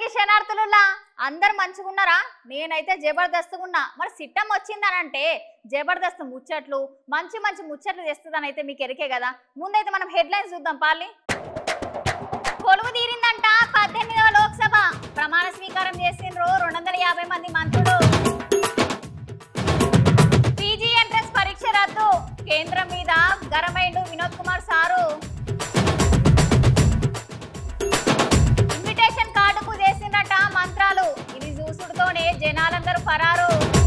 అందరికి శనార్థులులా అందరు మంచిగున్నారా నేనైతే జబర్దస్త్గా ఉన్నా మరి సిట్టం వచ్చిందనంటే జబర్దస్త్ ముచ్చట్లు మంచి మంచి ముచ్చట్లు తెస్తుందని అయితే మీకు ఎరికే కదా ముందైతే మనం హెడ్లైన్స్ చూద్దాం పాలి కొలువు తీరిందంట పద్దెనిమిదవ లోక్సభ ప్రమాణ స్వీకారం చేసిండ్రు రెండు వందల యాభై మంది మంత్రులు పీజీ ఎంట్రన్స్ పరీక్ష రద్దు కేంద్రం మీద గరమైండు వినోద్ కుమార్ సారు ఇన్విటేషన్ కార్డుకు చేసిందట మంత్రాలు ఇది చూసుడుతోనే జనాలందరూ పరారు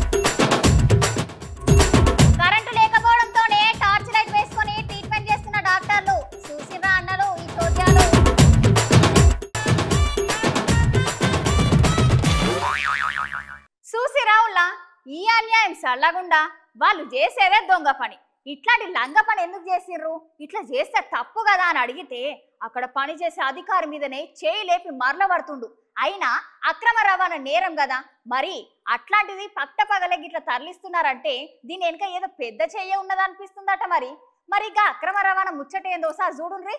కరెంటు లేకపోవడంతోనే టార్చ్ లైట్ వేసుకొని ట్రీట్మెంట్ చేస్తున్న డాక్టర్లు చూసిరా అన్నలు ఈ చోద్యాలు చూసిరావుల్లా ఈ అన్యాయం సల్లగుండా వాళ్ళు చేసేదే దొంగ పని ఇట్లాంటి లంగ పని ఎందుకు చేసిర్రు ఇట్లా చేస్తే తప్పు కదా అని అడిగితే అక్కడ పని చేసే అధికారి మీదనే చేయి లేపి మరలబడుతుండు అయినా అక్రమ రవాణా నేరం కదా మరి అట్లాంటిది పట్ట పగలకి ఇట్లా తరలిస్తున్నారంటే దీని వెనుక ఏదో పెద్ద చెయ్య ఉన్నదనిపిస్తుందట మరి మరి ఇక అక్రమ రవాణా ముచ్చట ఏందో సార్ చూడుండ్రి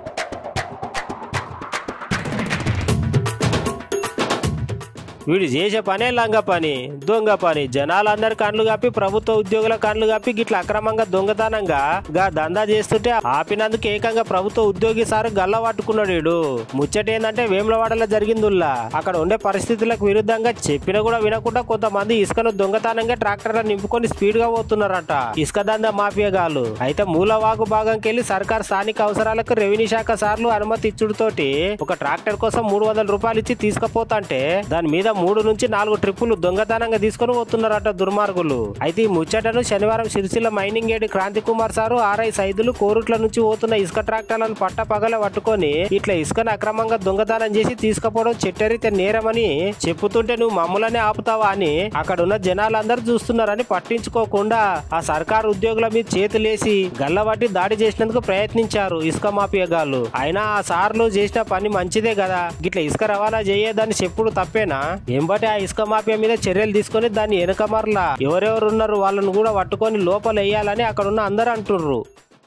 వీడు చేసే పనే లంగ పని దొంగ పని జనాలందరి కండ్లు కప్పి ప్రభుత్వ ఉద్యోగుల కండ్లు కప్పి గిట్ల అక్రమంగా దొంగతనంగా గా దందా చేస్తుంటే ఆపినందుకు ఏకంగా ప్రభుత్వ ఉద్యోగి సార్ గల్ల పట్టుకున్నాడు వీడు ముచ్చట ఏంటంటే వేములవాడలో జరిగిందిల్లా అక్కడ ఉండే పరిస్థితులకు విరుద్ధంగా చెప్పినా కూడా వినకుండా కొంతమంది ఇసుకను దొంగతనంగా ట్రాక్టర్లో నింపుకొని స్పీడ్ గా పోతున్నారట ఇసుక దందా మాఫియా గాలు అయితే మూలవాగు భాగంకెళ్లి సర్కార్ స్థానిక అవసరాలకు రెవెన్యూ శాఖ సార్లు అనుమతి ఇచ్చుడుతోటి ఒక ట్రాక్టర్ కోసం మూడు వందల రూపాయలు ఇచ్చి తీసుకుపోతాంటే దాని మీద మూడు నుంచి నాలుగు ట్రిప్పులు దొంగతనంగా తీసుకొని పోతున్నారట దుర్మార్గులు అయితే ఈ ముచ్చటను శనివారం Sircilla mining AD Kranthi Kumar sir RI Saidulu Korutla నుంచి పోతున్న ఇసుక ట్రాక్టర్లను పట్ట పగల పట్టుకొని ఇట్లా ఇసుకను అక్రమంగా దొంగతనం చేసి తీసుకుపోవడం చెట్టరితే నేరమని చెప్పుతుంటే నువ్వు మమ్మల్ని ఆపుతావా అని అక్కడ ఉన్న జనాలందరూ చూస్తున్నారని పట్టించుకోకుండా ఆ సర్కారు ఉద్యోగుల మీద చేతులేసి గల్లబట్టి దాడి చేసినందుకు ప్రయత్నించారు ఇసుక మాఫియా గాళ్ళు అయినా ఆ సార్లు చేసిన పని మంచిదే కదా గిట్ల ఇసుక రవాణా చేయదని చెప్పుడు తప్పేనా ఎంబటి ఆ ఇసుక మాఫియా మీద చర్యలు తీసుకొని దాన్ని వెనక మరలా ఎవరెవరు ఉన్నారు వాళ్ళను కూడా పట్టుకొని లోపల వేయాలని అక్కడ ఉన్న అందరూ అంటుర్రు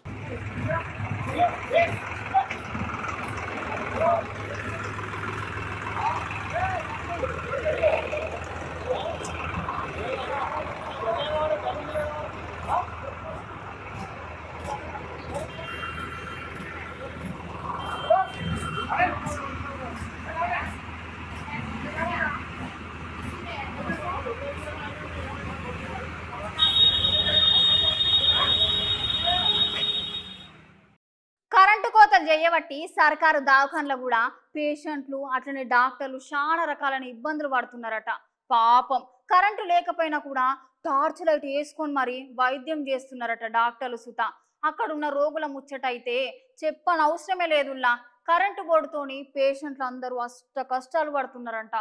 కరెంటు కోతలు చేయబట్టి సర్కారు దవాఖానలో కూడా పేషెంట్లు అట్లనే డాక్టర్లు చాలా రకాలైన ఇబ్బందులు పడుతున్నారట పాపం కరెంటు లేకపోయినా కూడా టార్చ్ లైట్ వేసుకొని మరి వైద్యం చేస్తున్నారట డాక్టర్లు సుత అక్కడ ఉన్న రోగుల ముచ్చట అయితే చెప్పని అవసరమే లేదుల్లా కరెంటు బోర్డుతోని పేషెంట్లు అందరూ అష్ట కష్టాలు పడుతున్నారంట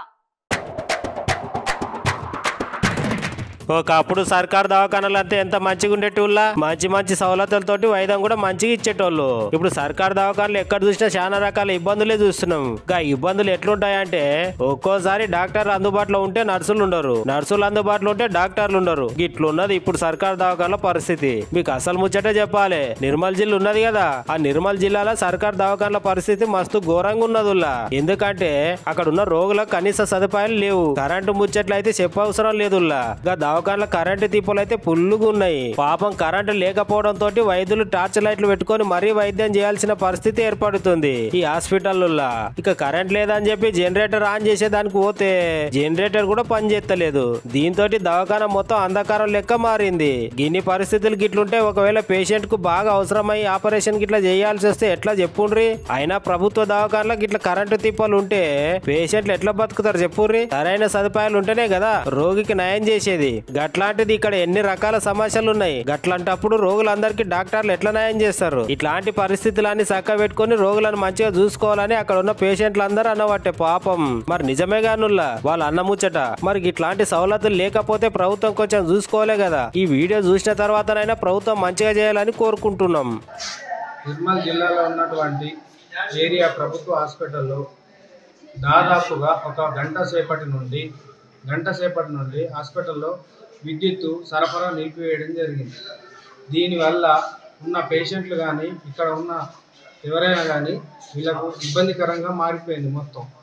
ఒకప్పుడు సర్కార్ దవాఖానాలు అంతా ఎంత మంచిగా ఉండేటోళ్ళ మంచి మంచి సౌలతులతోటి వైద్యం కూడా మంచిగా ఇచ్చేటోళ్ళు ఇప్పుడు సర్కార్ దవాఖానాలు ఎక్కడ చూసినా చాలా రకాల ఇబ్బందులే చూస్తున్నాం ఇంకా ఇబ్బందులు ఎట్లుంటాయంటే ఒక్కోసారి డాక్టర్ అందుబాటులో ఉంటే నర్సులు ఉండరు నర్సులు అందుబాటులో ఉంటే డాక్టర్లు ఉండరు ఇట్లున్నది ఇప్పుడు సర్కార్ దవాఖానాల పరిస్థితి మీకు అసలు ముచ్చటే చెప్పాలి నిర్మల్ జిల్లా ఉన్నది కదా ఆ నిర్మల్ జిల్లాలో సర్కార్ దవాఖానాల పరిస్థితి మస్తు ఘోరంగా ఉన్నదిలా ఎందుకంటే అక్కడ ఉన్న రోగులకు కనీస సదుపాయాలు లేవు కరెంటు ముచ్చట్లు అయితే చెప్పవసరం లేదుల్లా గా దవాఖానల కరెంటు దీపాలు అయితే పుల్లుగా ఉన్నాయి పాపం కరెంటు లేకపోవడం తోటి వైద్యులు టార్చ్ లైట్లు పెట్టుకొని మరీ వైద్యం చేయాల్సిన పరిస్థితి ఏర్పడుతుంది ఈ హాస్పిటల్లో ఇక కరెంట్ లేదని చెప్పి జనరేటర్ ఆన్ చేసేదానికి పోతే జనరేటర్ కూడా పని చేస్తలేదు దీంతో దవాఖాన మొత్తం అంధకారం లెక్క మారింది గిన్ని పరిస్థితులు గిట్లుంటే ఒకవేళ పేషెంట్ కు బాగా అవసరమై ఆపరేషన్ గిట్లా చేయాల్సి వస్తే ఎట్లా చెప్పుండ్రి అయినా ప్రభుత్వ దవాఖానలో గిట్ల కరెంటు తిప్పలు ఉంటే పేషెంట్లు ఎట్లా బతుకుతారు చెప్పుర్రి సరైన సదుపాయాలు ఉంటేనే కదా రోగికి నయం చేసేది గట్లాంటిది ఇక్కడ ఎన్ని రకాల సమస్యలు ఉన్నాయి గట్లాంటప్పుడు రోగులందరికీ డాక్టర్లు ఎట్లా నయం చేస్తారు ఇట్లాంటి పరిస్థితులన్నీ చక్క పెట్టుకొని రోగులను మంచిగా చూసుకోవాలని అక్కడ ఉన్న పేషెంట్లు అందరూ అన్నవట్టే పాపం మరి నిజమే గానుల్లా వాళ్ళు అన్న ముచ్చట మరి ఇట్లాంటి సౌలతులు లేకపోతే ప్రభుత్వం కొంచెం చూసుకోలే కదా ఈ వీడియో చూసిన తర్వాతనైనా ప్రభుత్వం మంచిగా చేయాలని కోరుకుంటున్నాం నిర్మల్ జిల్లాలో ఉన్నటువంటి ఏరియా ప్రభుత్వ హాస్పిటల్లో దాదాపుగా ఒక గంట సేపటి నుండి గంట సేపటి నుండి హాస్పిటల్లో విద్యుత్తు సరఫరా నిలిపివేయడం జరిగింది దీనివల్ల ఉన్న పేషెంట్లు కానీ ఇక్కడ ఉన్న ఎవరైనా కానీ వీళ్ళకు ఇబ్బందికరంగా మారిపోయింది మొత్తం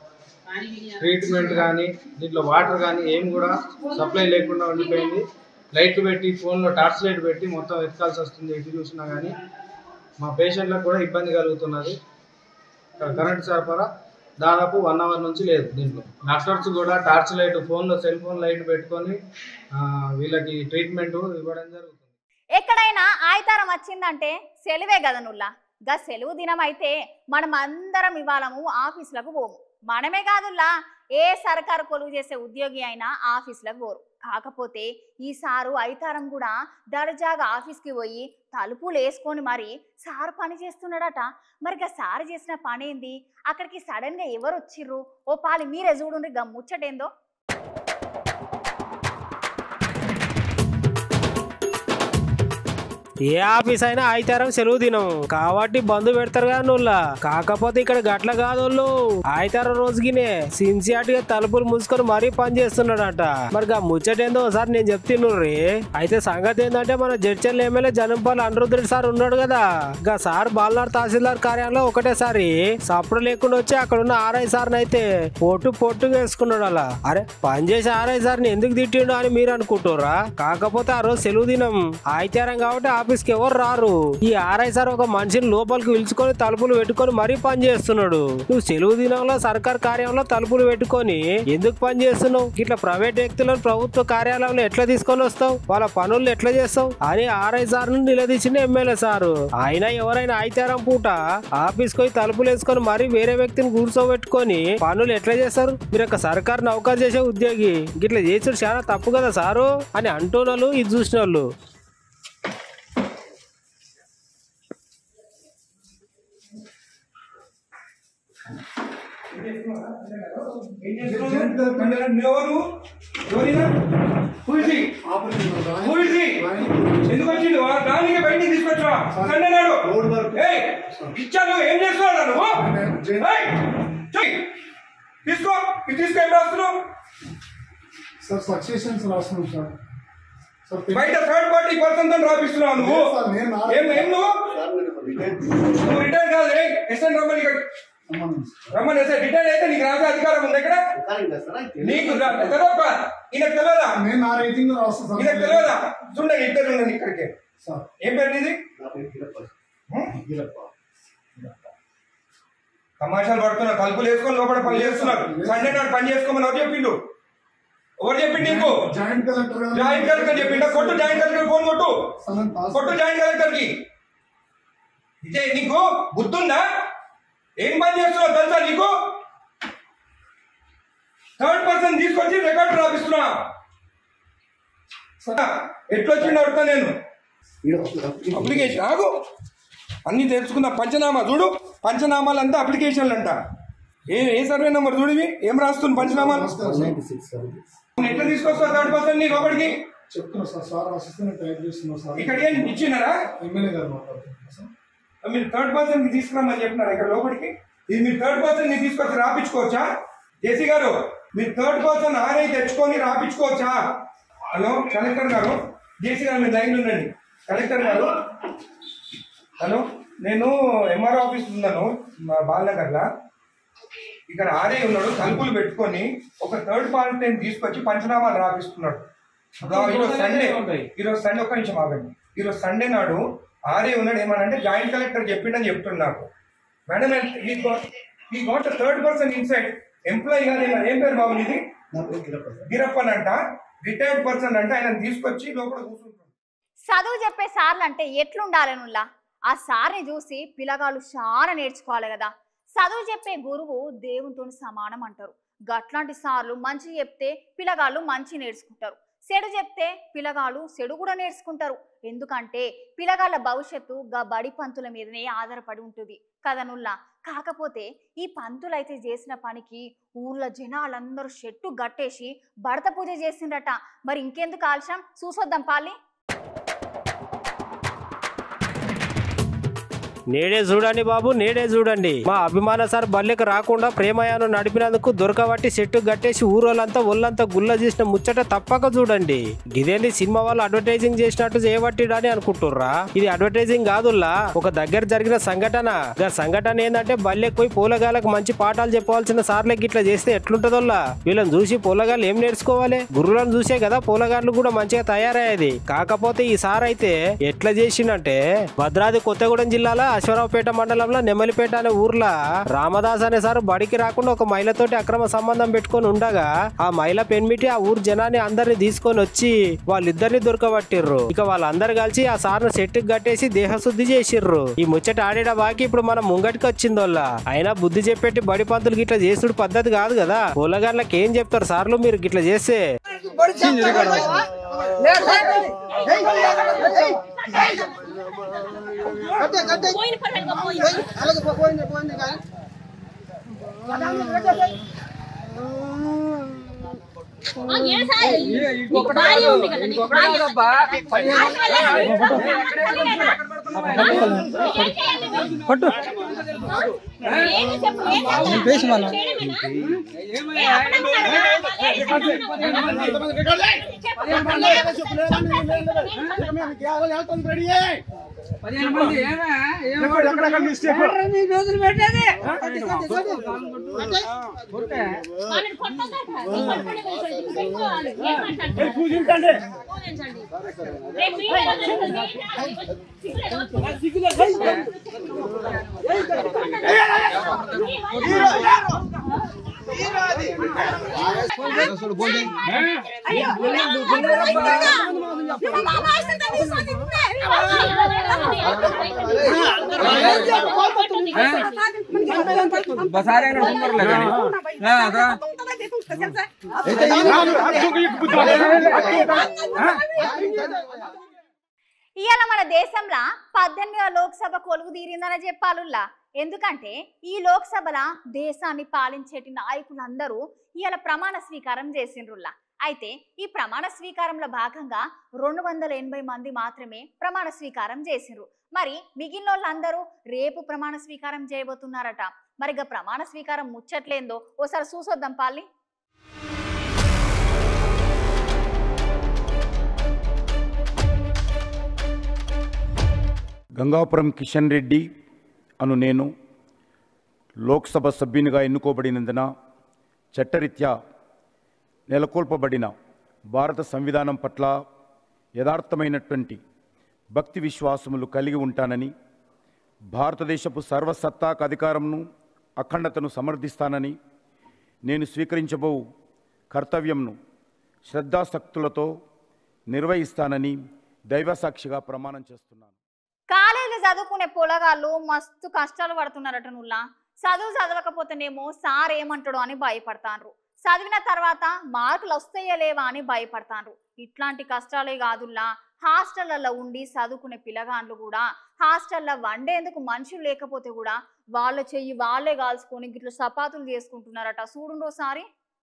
ట్రీట్మెంట్ కానీ దీంట్లో వాటర్ కానీ ఏం కూడా సప్లై లేకుండా ఉండిపోయింది లైట్లు పెట్టి ఫోన్లో టార్చ్ లైట్ పెట్టి మొత్తం వెతకాల్సి వస్తుంది ఎటు చూసినా కానీ మా పేషెంట్లకు కూడా ఇబ్బంది కలుగుతున్నది కరెంట్ సరఫరా దాదాపు వన్ అవర్ నుంచి లేదు దీంట్లో డాక్టర్స్ కూడా టార్చ్ లైట్ ఫోన్లో సెల్ ఫోన్ లైట్ పెట్టుకొని ఆ, వీళ్ళకి ట్రీట్మెంట్ ఇవ్వడం జరుగుతుంది ఎక్కడైనా ఆయితారం వచ్చిందంటే సెలవే కదా నుల్లా గా సెలవు దినం అయితే మనం అందరం ఇవాళము ఆఫీసులకు పోము మనమే కాదుల్లా ఏ సర్కారు కొలువు చేసే ఉద్యోగి అయినా ఆఫీసులకు పోరు కాకపోతే ఈ సారు ఐతారం కూడా దర్జాగా ఆఫీస్కి పోయి తలుపులు వేసుకొని మరి సారు పని చేస్తున్నాడట మరి గా సారు చేసిన పని ఏంది అక్కడికి సడన్ గా ఎవరు వచ్చిర్రు ఓ పాలి మీరే చూడండి గా ముచ్చటేందో ఏ ఆఫీస్ అయినా ఆయితారం సెలవు దినం కాబట్టి బంధు పెడతారు కదా నువ్వులా కాకపోతే ఇక్కడ గట్ల కాదు వాళ్ళు ఆయితారం రోజుకినే సిన్సియాట్ గా తలుపులు మూసుకొని మరీ పని చేస్తున్నాడట మరి గా ముచ్చటేందో ఒకసారి నేను చెప్తున్నాను అయితే సంగతి ఏంటంటే మన జడ్చర్ల ఎమ్మెల్యే జనంపాల్ అనిరుద్ధుడి సార్ ఉన్నాడు కదా గా సార్ బాలనాడు తహసీల్దార్ కార్యాలయంలో ఒకటేసారి సప్పుడు లేకుండా వచ్చి అక్కడ ఉన్న ఆర్ఐ సార్ అయితే పొట్టు పొట్టు వేసుకున్నాడు అలా అరే పని చేసి ఆర్ఐ సార్ని ఎందుకు తిట్టిండు అని మీరు అనుకుంటారా కాకపోతే ఆ రోజు సెలవు దినం ఆయితారం కాబట్టి ఆఫీస్ కి ఎవరు రారు ఈ ఆర్ఐ సార్ ఒక మనిషిని లోపలికి పిలుచుకొని తలుపులు పెట్టుకొని మరీ పని చేస్తున్నాడు నువ్వు సెలవు దినంలో సర్కార్ కార్యాలయంలో తలుపులు పెట్టుకొని ఎందుకు పని చేస్తున్నావు ఇట్లా ప్రైవేట్ వ్యక్తులను ప్రభుత్వ కార్యాలయంలో ఎట్లా తీసుకొని వస్తావు వాళ్ళ పనులు ఎట్లా చేస్తావు అని ఆర్ఐ సార్ ను నిలదీసిన ఎమ్మెల్యే సారు అయినా ఎవరైనా ఆయితారం పూట ఆఫీస్ పోయి తలుపులు వేసుకొని మరీ వేరే వ్యక్తిని కూర్చోబెట్టుకొని పనులు ఎట్లా చేస్తారు మీరు ఒక సర్కార్ నౌకరు చేసే ఉద్యోగి ఇట్లా చేసుడు చాలా తప్పు కదా సారు అని అంటున్నారు ఇది చూసిన వాళ్ళు ఎవరు ఎవరినా పులిసి పులిసి ఎందుకు వచ్చిండు దానికి బయటికి తీసుకొచ్చా సండే నాడు ఏయ్ ఇచ్చాను ఏం చేస్తున్నావు నువ్వు ఏయ్, చెయ్. తీసుకో ఇది తీసుకో ఏం రాస్తున్నావు సార్ సక్సెషన్స్ రాస్తున్నాం సార్ సార్ పెన్- బయట థర్డ్ పార్టీ పర్సన్ తో రాపిస్తున్నావు నువ్వు లేదు సార్, నేను నా- ఏం ఏం నువ్వు నువ్వు రిటైర్ కాదు ఏయ్ ఎస్ఎన్ రమ్మని ఇక్కడ సంబంధం సార్. రమ్మని ఎస్ఐ రిటైర్ అయితే నీకు రాసే అధికారం ఉంది ఇక్కడ నీకు రా- తెలియక ఈయనకు తెలియదా నేను నా రేటింగ్ రాస్తాను సార్ ఈయనకు తెలియదా చూడండి ఇద్దరు ఉండండి ఇక్కడికి సార్ ఏం పేరు నీది తమాషాలు పడుతున్నా తలుపులు వేసుకొని లోపల పని చేస్తున్నారు సండే నాడు పని చేసుకోమని ఎవరు చెప్పిండు ఎవరు చెప్పిండు నీకు జాయింట్ కలెక్టర్ గారు జాయింట్ కలెక్టర్ చెప్పిండా కొట్టు జాయింట్ కలెక్టర్ ఫోన్ కొట్టు సార్, నేను పాస్ కొట్టు జాయింట్ కలెక్టర్ కి ఇదే నీకు బుద్ధుందా ఏం పని చేస్తున్నావు తెలుసా నీకు థర్డ్ పర్సన్ తీసుకొచ్చి రికార్డు రాపిస్తున్నా ఎట్లొచ్చిండు అడుగుతా నేను అప్లికేషన్ ఆగు అన్ని తెలుసుకుందా పంచనామా చూడు పంచనామాలు అంతా అప్లికేషన్లు అంట ఏ ఏ సర్వే నెంబర్ చూడివి ఏం రాస్తుంది పంచనామాలు ఎట్లా తీసుకొస్తావు థర్డ్ పర్సన్ నీ లోపలికి చెప్తున్నా సార్ సార్ రాసిస్తే నేను టైప్ చేస్తున్నా సార్ ఇక్కడ ఏం ఇచ్చినారా ఎమ్మెల్యే గారు మాట్లాడుతున్నా సార్ మీరు థర్డ్ పర్సన్ కి తీసుకురామని చెప్పినారు ఇక్కడ లోపలికి ఇది మీరు థర్డ్ పర్సన్ ని తీసుకొచ్చి రాపించుకోవచ్చా జేసీ గారు మీరు థర్డ్ పర్సన్ ఆర్ఐ తెచ్చుకొని రాపించుకోవచ్చా హలో కలెక్టర్ గారు జేసీ గారు మీరు లైన్ ఉండండి కలెక్టర్ గారు హలో నేను ఎంఆర్ఓ ఆఫీస్ ఉన్నాను మా బాలనగర్లో ఇక్కడ ఆర్ఐ ఉన్నాడు తలుపులు పెట్టుకొని ఒక థర్డ్ పార్టీని తీసుకొచ్చి పంచనామాలు రాపిస్తున్నాడు ఈరోజు సండే ఈరోజు సండే ఒక్క నిమిషం ఆగండి ఈరోజు సండే నాడు ఆర్ఏ ఉన్నాడు ఏమనంటే జాయింట్ కలెక్టర్ చెప్పిండని చెప్తున్నాడు నాకు మేడం ఈ గోట్ థర్డ్ పర్సన్ ఇన్సైడ్ ఎంప్లాయీ గారు ఏం- ఏం పేరు బాబు ఇది గిరప్పన్ అంట రిటైర్డ్ పర్సన్ అంటే ఆయన తీసుకొచ్చి లోపల కూర్చుంటాడు చదువు చెప్పే సార్లు అంటే ఎట్లుండాలి నుల్లా ఆ సార్ని చూసి పిల్లగాళ్ళు చాలా నేర్చుకోవాలి కదా చదువు చెప్పే గురువు దేవునితో సమానం అంటారు గట్లాంటి సార్లు మంచి చెప్తే పిల్లగాళ్ళు మంచి నేర్చుకుంటారు చెడు చెప్తే పిల్లగాళ్ళు చెడు కూడా నేర్చుకుంటారు ఎందుకంటే పిల్లగాళ్ళ భవిష్యత్తు గా బడి పంతుల మీదనే ఆధారపడి ఉంటుంది కదా నుల్లా కాకపోతే ఈ పంతులైతే చేసిన పనికి ఊర్లో జనాలందరూ చెట్టు గట్టేసి భర్త పూజ చేసిండ్రట మరి ఇంకెందుకు ఆలస్యం చూసొద్దాం పాలి నేడే చూడండి బాబు నేడే చూడండి మా అభిమాన సార్ బల్లెకు రాకుండా ప్రేమయానం నడిపినందుకు దొరకబట్టి చెట్టు గట్టేసి ఊరోళ్ళంతా ఒళ్ళంతా గుల్ల చేసిన ముచ్చట తప్పక చూడండి ఇదేంది సినిమా వాళ్ళు అడ్వర్టైజింగ్ చేసినట్టు చేయబట్టిడని అనుకుంటుర్రా ఇది అడ్వర్టైజింగ్ కాదుల్లా ఒక దగ్గర జరిగిన సంఘటన గా సంఘటన ఏంటంటే బల్లెకి పోయి పూలగాలకు మంచి పాఠాలు చెప్పవలసిన సార్లకి ఇట్లా చేస్తే ఎట్లుంటదోల్లా వీళ్ళని చూసి పూలగాళ్ళు ఏం నేర్చుకోవాలి గురువులను చూసే కదా పూలగాళ్ళు కూడా మంచిగా తయారయ్యేది కాకపోతే ఈ సార్ అయితే ఎట్లా చేసిండంటే భద్రాద్రి కొత్తగూడెం జిల్లాలో అశ్వరావుపేట మండలంలో నెమ్మలిపేట అనే ఊర్లో రామదాస్ అనే సార్ బడికి రాకుండా ఒక మహిళతోటి అక్రమ సంబంధం పెట్టుకొని ఉండగా ఆ మహిళ పెన్మిటి ఆ ఊరు జనాన్ని అందరిని తీసుకొని వచ్చి వాళ్ళిద్దరిని దొరకబట్టిర్రు ఇక వాళ్ళందరు కలిసి ఆ సార్ను సెట్టుకు కట్టేసి దేహశుద్ధి చేసిర్రు ఈ ముచ్చట ఆడేట బాకి ఇప్పుడు మనం ముంగటికి వచ్చిందోళ్ళ అయినా బుద్ధి చెప్పేటి బడి పంతులు గిట్లా చేసుడు పద్ధతి కాదు కదా పొలగాళ్ళకి ఏం చెప్తారు సార్లు మీరు గిట్లా చేస్తే ఏ సాయి నీకు భార్య ఉంది కదా నీకు భార్య ఏంటి చెప్పు ఏం చేయాలి? చేయడమేనా? పదిహేను మంది ఏమే ఏమే వాళ్ళని కొట్టొద్దట. నీ కొట్టుకునే తెలుసు. ఇది పెట్టుకోవాలి. ఏమంటారు? పూజించండి. రేపు ఈ రోజు జరుగుతుంది. సిగ్గులేదు. బసారే అనుకుంటారులే కానీ ఆ, అదా. ఇవాళ మన దేశంలో పద్దెనిమిదవ లోక్సభ కొలువు తీరిందని చెప్పాలుల్లా ఎందుకంటే ఈ లోక్సభల దేశాన్ని పాలించేటి నాయకులందరూ ఇవాళ ప్రమాణ స్వీకారం చేసిండ్రుల్లా అయితే ఈ ప్రమాణ స్వీకారంలో భాగంగా రెండు వందల ఎనభై మంది మాత్రమే ప్రమాణ స్వీకారం చేసిండ్రు మరి మిగిలిన వాళ్ళందరూ రేపు ప్రమాణ స్వీకారం చేయబోతున్నారట మరి ఇక ప్రమాణ స్వీకారం ముచ్చట్లేందో ఓసారి చూసొద్దాం పాలి గంగాపురం కిషన్ రెడ్డి అను నేను లోక్సభ సభ్యునిగా ఎన్నుకోబడినందున చట్టరీత్యా నెలకొల్పబడిన భారత సంవిధానం పట్ల యథార్థమైనటువంటి భక్తి విశ్వాసములు కలిగి ఉంటానని భారతదేశపు సర్వసత్తాక అధికారంను అఖండతను సమర్థిస్తానని నేను స్వీకరించబో కర్తవ్యంను శ్రద్ధాశక్తులతో నిర్వహిస్తానని దైవసాక్షిగా ప్రమాణం చేస్తున్నాను కాలేజీలో చదువుకునే పొలగాళ్ళు మస్తు కష్టాలు పడుతున్నారట నుల్లా చదువు చదవకపోతేనేమో సార్ ఏమంటాడో అని భయపడతాండ్రు చదివిన తర్వాత మార్కులు వస్తాయా లేవా అని భయపడతాండ్రు ఇట్లాంటి కష్టాలే కాదుల్లా హాస్టళ్లలో ఉండి చదువుకునే పిల్లగాండ్లు కూడా హాస్టల్లో వండేందుకు మనుషులు లేకపోతే కూడా వాళ్ళ చెయ్యి వాళ్ళే కాల్చుకొని గిట్ల చపాతులు చేసుకుంటున్నారట చూడుండోసారి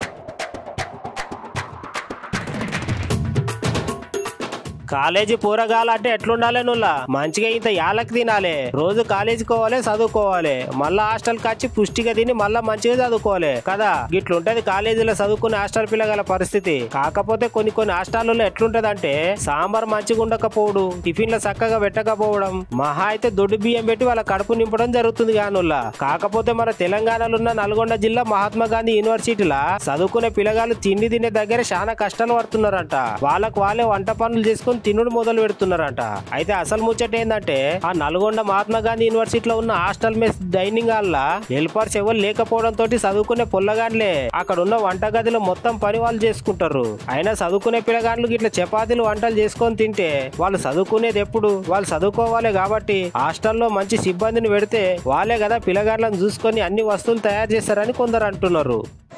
కాలేజీ పూరగాలంటే ఎట్లుండాలి నువ్వులా మంచిగా ఇంత యాలకి తినాలి రోజు కాలేజీకి పోవాలి చదువుకోవాలి మళ్ళా హాస్టల్కి వచ్చి పుష్టిగా తిని మళ్ళా మంచిగా చదువుకోవాలి కదా గిట్లుంటది కాలేజీలో చదువుకునే హాస్టల్ పిల్లగల పరిస్థితి కాకపోతే కొన్ని కొన్ని హాస్టల్లో ఎట్లుంటది అంటే సాంబార్ మంచిగా ఉండకపోవడం టిఫిన్లు చక్కగా పెట్టకపోవడం మహా అయితే దొడ్డు బియ్యం పెట్టి వాళ్ళ కడుపు నింపడం జరుగుతుంది కానుల్లా కాకపోతే మన తెలంగాణలో ఉన్న నల్గొండ జిల్లా మహాత్మా గాంధీ యూనివర్సిటీలా చదువుకునే పిల్లగాళ్ళు తిండి తినే దగ్గర చాలా కష్టాలు పడుతున్నారంట వాళ్ళకు వాళ్ళే వంట పనులు చేసుకుని తినుడు మొదలు పెడుతున్నారంట అయితే అసలు ముచ్చట ఏంటంటే ఆ నల్గొండ మహాత్మా గాంధీ యూనివర్సిటీలో ఉన్న హాస్టల్ మెస్ డైనింగ్ హాల్ లా హెల్పర్స్ ఎవరు లేకపోవడం తోటి చదువుకునే పొల్లగాన్లే అక్కడ ఉన్న వంటగదిలో మొత్తం పని వాళ్ళు చేసుకుంటారు అయినా చదువుకునే పిల్లగాండ్లు ఇట్లా చపాతీలు వంటలు చేసుకొని తింటే వాళ్ళు చదువుకునేది ఎప్పుడు వాళ్ళు చదువుకోవాలి కాబట్టి హాస్టల్లో మంచి సిబ్బందిని పెడితే వాళ్ళే కదా పిల్లగాండ్లను చూసుకొని అన్ని వస్తువులు తయారు చేస్తారని కొందరు అంటున్నారు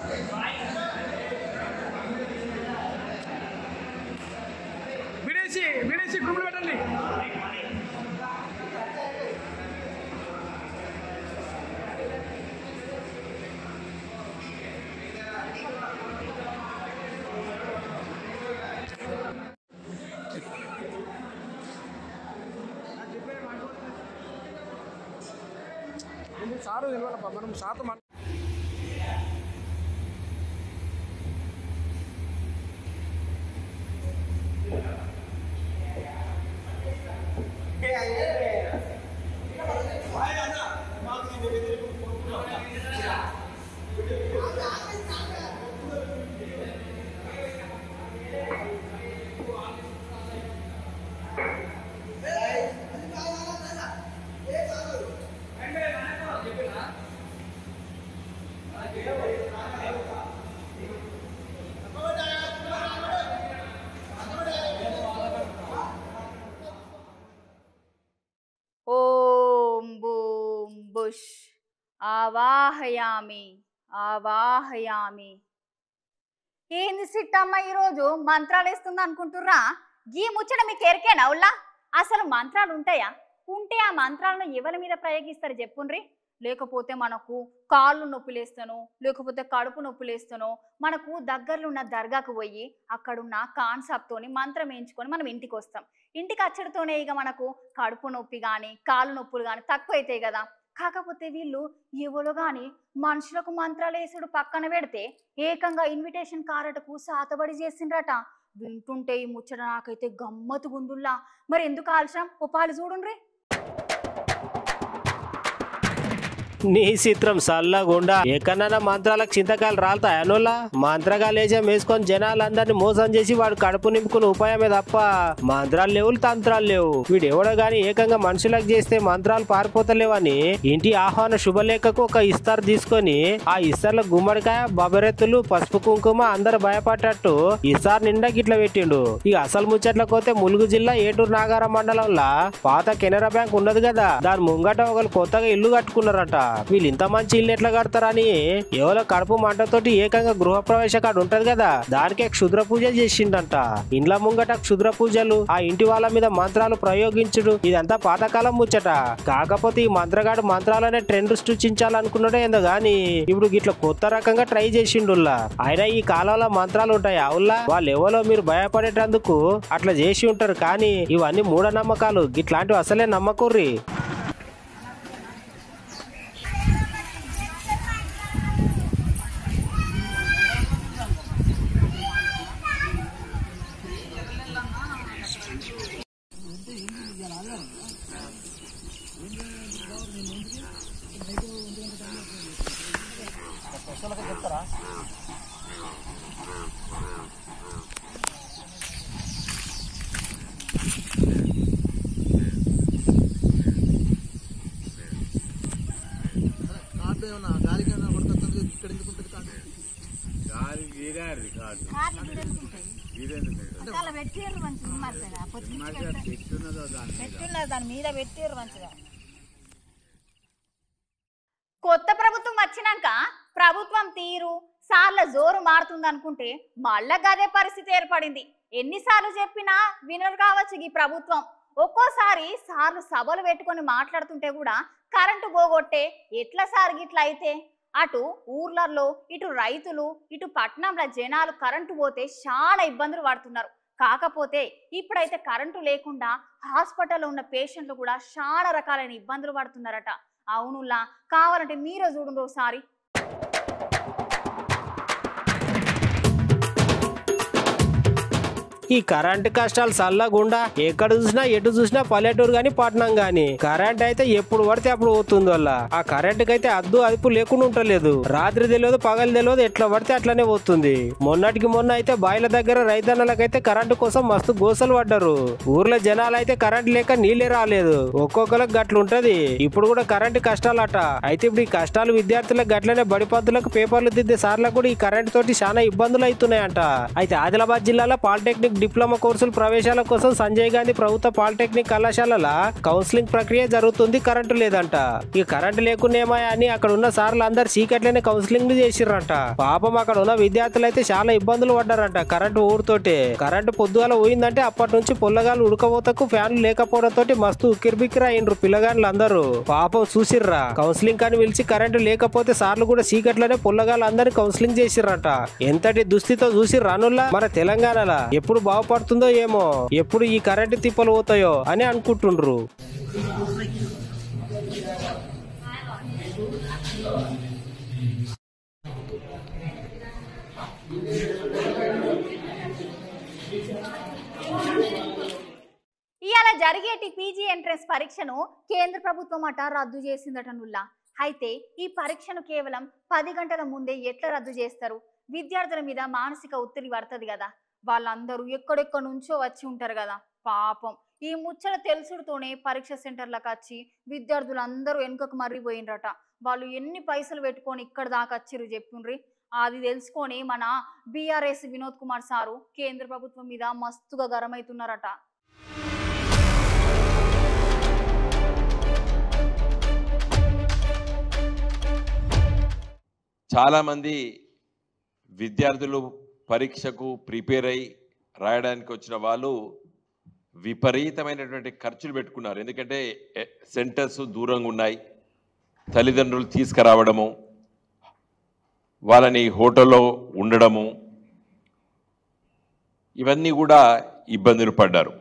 విడేసి విడేసి గ్రూపులు పెట్టండి సారు తెలియాలప్ప మనం సార్తో మాట్లా ఓం బూం బుష్ ఆవాహయామి ఆవాహయామి ఏంది సిట్టమ్మ ఈరోజు మంత్రాలు వేస్తుంది అనుకుంటుర్రా ఈ ముచ్చట మీకు ఎరికేనా ఉల్లా అసలు మంత్రాలు ఉంటాయా ఉంటే ఆ మంత్రాలను ఎవరి మీద ప్రయోగిస్తారు చెప్పుండ్రి లేకపోతే మనకు కాళ్ళు నొప్పులేస్తాను లేకపోతే కడుపు నొప్పులేస్తాను మనకు దగ్గరలో ఉన్న దర్గాకు పోయి అక్కడున్న కాన్సెప్ట్తోని మంత్రం వేయించుకొని మనం ఇంటికి వస్తాం ఇంటికి అచ్చడితోనే ఇక మనకు కడుపు నొప్పి కానీ కాళ్ళు నొప్పులు కానీ తక్కువ అవుతాయి కదా కాకపోతే వీళ్ళు ఎవరు కానీ మనుషులకు మంత్రాలు వేసుడు పక్కన పెడితే ఏకంగా ఇన్విటేషన్ కారటకు సాతబడి చేసిండ్రట వింటుంటే ఈ ముచ్చట నాకైతే గమ్మతు గుందుల్లా మరి ఎందుకు ఆలస్యం ఉపాలు చూడుండ్రి నీ చిత్రం సల్లగుండా ఎక్కడన్నా మంత్రాలకు చింతకాయలు రాలుతాయి అనోలా మంత్రగాలు వేసాం వేసుకొని జనాలందరినీ మోసం చేసి వాడు కడుపు నింపుకుని ఉపాయమే తప్ప మంత్రాలు లేవు తంత్రాలు లేవు వీడు ఎవడో గాని ఏకంగా మనుషులకు చేస్తే మంత్రాలు పారిపోతలేవని ఇంటి ఆహ్వాన శుభలేఖకు ఒక ఇస్తారు తీసుకొని ఆ ఇస్తార్ల గుమ్మడికాయ బబరెత్తులు పసుపు కుంకుమ అందరు భయపడ్డట్టు ఇస్తార్ నిండా గిట్ల పెట్టిండు ఇక అసలు ముచ్చట్లకు పోతే ములుగు జిల్లా ఏటూరు నాగారం మండలంలో పాత కెనరా బ్యాంక్ ఉన్నది కదా దాని ముంగట ఒకరు కొత్తగా ఇల్లు కట్టుకున్నారట వీళ్ళు ఇంత మంచి ఇల్లు ఎట్లా కడతారని ఎవరో కడుపు మంటతోటి ఏకంగా గృహ ప్రవేశ కాడ ఉంటది కదా దానికే క్షుద్ర పూజ చేసిండంట ఇండ్ల ముంగట క్షుద్ర పూజలు ఆ ఇంటి వాళ్ళ మీద మంత్రాలు ప్రయోగించుడు ఇదంతా పాతకాలం ముచ్చట కాకపోతే ఈ మంత్రగాడు మంత్రాలనే ట్రెండ్ సృష్టించాలనుకున్నాడో ఏందో గాని ఇప్పుడు గిట్ల కొత్త రకంగా ట్రై చేసిండుల్లా అయినా ఈ కాలంలో మంత్రాలు ఉంటాయి అవుల్లా వాళ్ళు ఎవరో మీరు భయపడేటందుకు అట్లా చేసి ఉంటారు కానీ ఇవన్నీ మూఢనమ్మకాలు గిట్లాంటివి అసలే నమ్మకుర్రి దాని మీద పెట్టారు మంచిగా కొత్త ప్రభుత్వం వచ్చినాక ప్రభుత్వం తీరు సార్ల జోరు మారుతుంది అనుకుంటే మళ్ళా గదే పరిస్థితి ఏర్పడింది ఎన్నిసార్లు చెప్పినా వినరు కావచ్చు ఈ ప్రభుత్వం ఒక్కోసారి సార్లు సభలు పెట్టుకొని మాట్లాడుతుంటే కూడా కరెంటు పోగొట్టే ఎట్లా సార్ గిట్లా అయితే అటు ఊర్లలో ఇటు రైతులు ఇటు పట్టణంలో జనాలు కరెంటు పోతే చాలా ఇబ్బందులు పడుతున్నారు కాకపోతే ఇప్పుడైతే కరెంటు లేకుండా హాస్పిటల్లో ఉన్న పేషెంట్లు కూడా చాలా రకాలైన ఇబ్బందులు పడుతున్నారట అవునులా కావాలంటే మీరే చూడండి ఒకసారి ఈ కరెంట్ కష్టాలు చల్లగుండా ఎక్కడ చూసినా ఎటు చూసినా పల్లెటూరు గాని పట్నం గాని కరెంట్ అయితే ఎప్పుడు పడితే అప్పుడు పోతుంది వల్ల ఆ కరెంట్ అయితే అద్దు అదుపు లేకుండా ఉంటలేదు రాత్రి తెలియదు పగలు తెలియదు ఎట్లా పడితే అట్లనే పోతుంది మొన్నటికి మొన్న అయితే బాయిల దగ్గర రైతన్నలకైతే కరెంటు కోసం మస్తు గోసలు పడ్డారు ఊర్లో జనాలు అయితే కరెంట్ లేక నీళ్ళే రాలేదు ఒక్కొక్కరికి గట్లుంటది ఇప్పుడు కూడా కరెంట్ కష్టాలట అయితే ఇప్పుడు ఈ కష్టాలు విద్యార్థులకు గట్లనే బడిపద్దులకు పేపర్లు దిద్దే సార్లకు కూడా ఈ కరెంట్ తోటి చాలా ఇబ్బందులు అవుతున్నాయంట అయితే ఆదిలాబాద్ జిల్లాలో పాలిటెక్నిక్ డిప్లొమా కోర్సుల ప్రవేశాల కోసం సంజయ్ గాంధీ ప్రభుత్వ పాలిటెక్నిక్ కళాశాలల కౌన్సిలింగ్ ప్రక్రియ జరుగుతుంది కరెంటు లేదంట ఇక కరెంటు లేకునేమా అని అక్కడ ఉన్న సార్లు అందరు చీకట్లనే కౌన్సిలింగ్ చేసిర్రంట పాపం అక్కడ ఉన్న విద్యార్థులు అయితే చాలా ఇబ్బందులు పడ్డారంట కరెంటు ఊరుతోటి కరెంటు పొద్దుగాల పోయిందంటే అప్పటి నుంచి పుల్లగాలు ఉడకబోతకు ఫ్యాన్లు లేకపోవడంతో మస్తు ఉక్కిరిబిక్కిరి అయిండ్రు పిల్లగాళ్ళు అందరూ పాపం చూసిర్రా కౌన్సిలింగ్ కానీ పిలిచి కరెంటు లేకపోతే సార్లు కూడా చీకట్లనే పుల్లగాళ్ళు అందరినీ కౌన్సిలింగ్ చేసిర్రట ఎంతటి దుస్థితో చూసి రానుల్లా మన తెలంగాణలో ఎప్పుడు బాగుపడుతుందో ఏమో ఎప్పుడు ఈ కరెంటు తిప్పలు పోతాయో అని అనుకుంటుండ్రు ఇవాళ జరిగేటి పీజీ ఎంట్రన్స్ పరీక్షను కేంద్ర ప్రభుత్వం అట రద్దు చేసిందట నుల్లా అయితే ఈ పరీక్షను కేవలం పది గంటల ముందే ఎట్లా రద్దు చేస్తారు విద్యార్థుల మీద మానసిక ఒత్తిడి పడుతుంది కదా వాళ్ళందరూ ఎక్కడెక్కడి నుంచో వచ్చి ఉంటారు కదా పాపం ఈ ముచ్చట తెలుసుడుతోనే పరీక్ష సెంటర్లకు వచ్చి విద్యార్థులందరూ వెనుకకు మర్రిపోయినరట వాళ్ళు ఎన్ని పైసలు పెట్టుకొని ఇక్కడ దాకా వచ్చిర్రు చెప్పుండ్రి అది తెలుసుకొని మన బీఆర్ఎస్ వినోద్ కుమార్ సారు కేంద్ర ప్రభుత్వం మీద మస్తుగా గరమవుతున్నారట చాలామంది విద్యార్థులు పరీక్షకు ప్రిపేర్ అయి రాయడానికి వచ్చిన వాళ్ళు విపరీతమైనటువంటి ఖర్చులు పెట్టుకున్నారు ఎందుకంటే ఎ- సెంటర్స్ దూరంగా ఉన్నాయి తల్లిదండ్రులు తీసుకురావడము వాళ్ళని హోటల్లో ఉండడము ఇవన్నీ కూడా ఇబ్బందులు పడ్డారు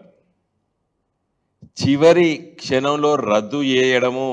చివరి క్షణంలో రద్దు చేయడము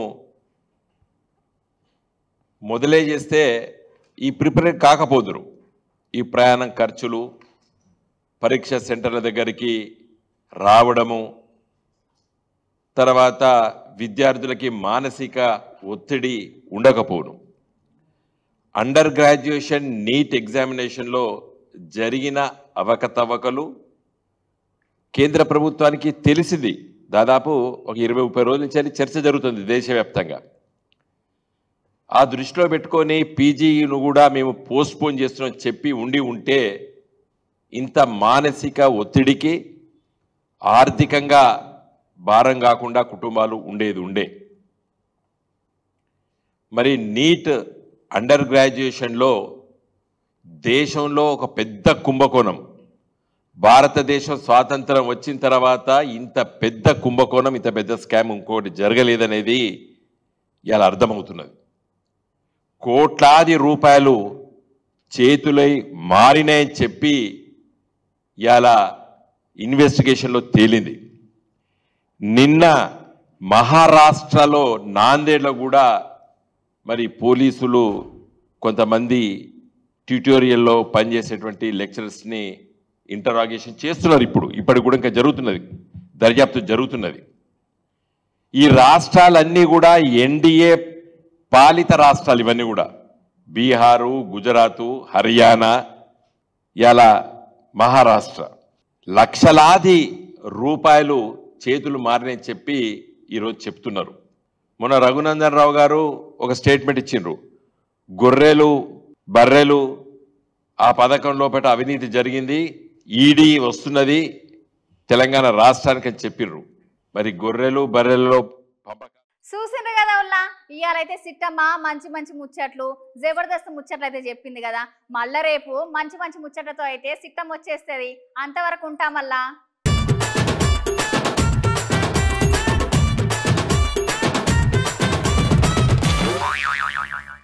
మొదలే చేస్తే ఈ ప్రిపేర్ కాకపోదురు ఈ ప్రయాణం ఖర్చులు పరీక్ష సెంటర్ల దగ్గరికి రావడము తర్వాత విద్యార్థులకి మానసిక ఒత్తిడి ఉండకపోను అండర్ గ్రాడ్యుయేషన్ నీట్ ఎగ్జామినేషన్లో జరిగిన అవకతవకలు కేంద్ర ప్రభుత్వానికి తెలిసింది దాదాపు ఒక ఇరవై ముప్పై రోజుల నుంచి చర్చ జరుగుతుంది దేశవ్యాప్తంగా ఆ దృష్టిలో పెట్టుకొని పీజీను కూడా మేము పోస్ట్పోన్ చేస్తున్నాం చెప్పి ఉండి ఉంటే ఇంత మానసిక ఒత్తిడికి ఆర్థికంగా భారం కాకుండా కుటుంబాలు ఉండేది ఉండే మరి నీట్ అండర్ గ్రాడ్యుయేషన్లో దేశంలో ఒక పెద్ద కుంభకోణం భారతదేశం స్వాతంత్రం వచ్చిన తర్వాత ఇంత పెద్ద కుంభకోణం ఇంత పెద్ద స్కామ్ ఇంకోటి జరగలేదనేది ఇలా అర్థమవుతున్నది కోట్లాది రూపాయలు చేతులై మారినాయని చెప్పి ఇలా ఇన్వెస్టిగేషన్లో తేలింది నిన్న మహారాష్ట్రలో నాందేడ్లో కూడా మరి పోలీసులు కొంతమంది ట్యూటోరియల్లో పనిచేసేటువంటి లెక్చరర్స్ని ఇంటరాగేషన్ చేస్తున్నారు ఇప్పుడు ఇప్పటికి కూడా ఇంకా జరుగుతున్నది దర్యాప్తు జరుగుతున్నది ఈ రాష్ట్రాలన్నీ కూడా ఎన్డీఏ పాలిత రాష్ట్రాలు ఇవన్నీ కూడా బీహారు గుజరాతు హర్యానా ఇలా మహారాష్ట్ర లక్షలాది రూపాయలు చేతులు మారినాయని చెప్పి ఈరోజు చెప్తున్నారు మొన్న రఘునందన్ రావు గారు ఒక స్టేట్మెంట్ ఇచ్చిండ్రు గొర్రెలు బర్రెలు ఆ పథకం లోపల అవినీతి జరిగింది ఈడీ వస్తున్నది తెలంగాణ రాష్ట్రానికి అని చెప్పిర్రు మరి గొర్రెలు బర్రెలలో పంపకం చూసిండ్రు కదా ఉల్లా ఇవాళైతే సిట్టమ్మ మంచి మంచి ముచ్చట్లు జబర్దస్త్ ముచ్చట్లు అయితే చెప్పింది కదా మళ్ళా రేపు మంచి మంచి ముచ్చట్లతో అయితే సిట్టం వచ్చేస్తుంది అంతవరకు ఉంటాం మళ్ళా